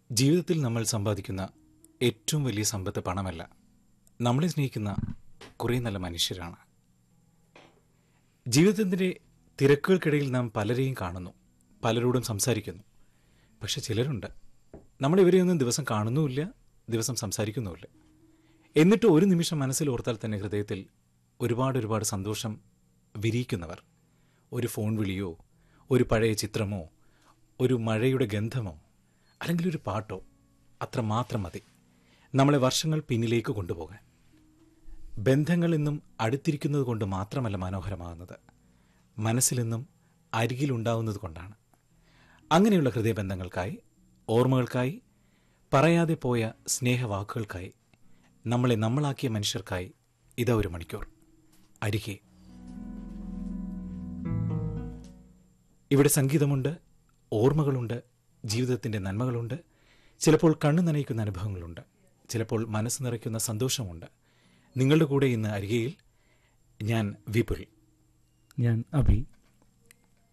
ജീവിതത്തിൽ നമ്മൾ സമ്പാദിക്കുന്ന ഏറ്റവും വലിയ സമ്പത്ത് പണമല്ല നമ്മളെ സ്നേഹിക്കുന്ന കുറേ നല്ല മനുഷ്യരാണ് ജീവിതത്തിൻ്റെ തിരക്കുകൾക്കിടയിൽ നാം പലരെയും കാണുന്നു പലരോടും സംസാരിക്കുന്നു പക്ഷെ ചിലരുണ്ട് നമ്മൾ ഇവരെയൊന്നും ദിവസം കാണുന്നുമില്ല ദിവസം സംസാരിക്കുന്നുമില്ല എന്നിട്ട് ഒരു നിമിഷം മനസ്സിൽ ഓർത്താൽ തന്നെ ഹൃദയത്തിൽ ഒരുപാട് ഒരുപാട് സന്തോഷം വിരിയിക്കുന്നവർ ഒരു ഫോൺ വിളിയോ ഒരു പഴയ ചിത്രമോ ഒരു മഴയുടെ ഗന്ധമോ അല്ലെങ്കിൽ ഒരു പാട്ടോ അത്ര മാത്രം മതി നമ്മളെ വർഷങ്ങൾ പിന്നിലേക്ക് കൊണ്ടുപോകാൻ ബന്ധങ്ങൾ എന്നും അടുത്തിരിക്കുന്നത് കൊണ്ട് മാത്രമല്ല മനോഹരമാകുന്നത് മനസ്സിലെന്നും അരികിലുണ്ടാവുന്നത് കൊണ്ടാണ് അങ്ങനെയുള്ള ഹൃദയബന്ധങ്ങൾക്കായി ഓർമ്മകൾക്കായി പറയാതെ പോയ സ്നേഹവാക്കുകൾക്കായി നമ്മളെ നമ്മളാക്കിയ മനുഷ്യർക്കായി ഇതാ ഒരു മണിക്കൂർ അരികെ ഇവിടെ സംഗീതമുണ്ട് ഓർമ്മകളുണ്ട് ജീവിതത്തിൻ്റെ നന്മകളുണ്ട് ചിലപ്പോൾ കണ്ണു നനയിക്കുന്ന അനുഭവങ്ങളുണ്ട് ചിലപ്പോൾ മനസ്സ് നിറയ്ക്കുന്ന സന്തോഷമുണ്ട് നിങ്ങളുടെ കൂടെ ഇന്ന് അരികയിൽ ഞാൻ വിപുൽ ഞാൻ അഭി